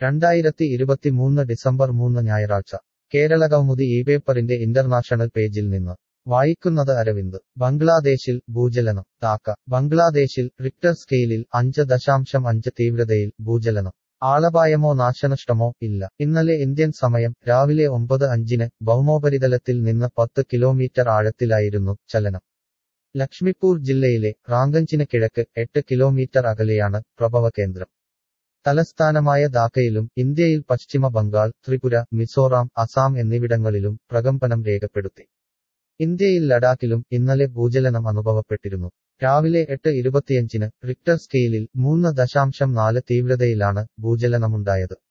രണ്ടായിരത്തി ഇരുപത്തിമൂന്ന് ഡിസംബർ മൂന്ന് ഞായറാഴ്ച കേരള കൗമുദി ഈ പേപ്പറിന്റെ ഇന്റർനാഷണൽ പേജിൽ നിന്ന് വായിക്കുന്നത് അരവിന്ദ് ബംഗ്ലാദേശിൽ ഭൂചലനം ധാക്ക ബംഗ്ലാദേശിൽ റിക്ടർ സ്കെയിലിൽ അഞ്ച് ദശാംശം അഞ്ച് തീവ്രതയിൽ ഭൂചലനം ആളപായമോ നാശനഷ്ടമോ ഇല്ല ഇന്നലെ ഇന്ത്യൻ സമയം രാവിലെ ഒമ്പത് അഞ്ചിന് ഭൗമോപരിതലത്തിൽ നിന്ന് പത്ത് കിലോമീറ്റർ ആഴത്തിലായിരുന്നു ചലനം ലക്ഷ്മിപൂർ ജില്ലയിലെ റാങ്കഞ്ചിന് കിഴക്ക് എട്ട് കിലോമീറ്റർ അകലെയാണ് പ്രഭവകേന്ദ്രം തലസ്ഥാനമായ ധാക്കയിലും ഇന്ത്യയിൽ പശ്ചിമ ബംഗാൾ ത്രിപുര മിസോറാം അസാം എന്നിവിടങ്ങളിലും പ്രകമ്പനം രേഖപ്പെടുത്തി ഇന്ത്യയിൽ ലഡാക്കിലും ഇന്നലെ ഭൂചലനം അനുഭവപ്പെട്ടിരുന്നു രാവിലെ എട്ട് ഇരുപത്തിയഞ്ചിന് റിക്ടർ സ്കെയിലിൽ മൂന്ന് ദശാംശം നാല് തീവ്രതയിലാണ് ഭൂചലനമുണ്ടായത്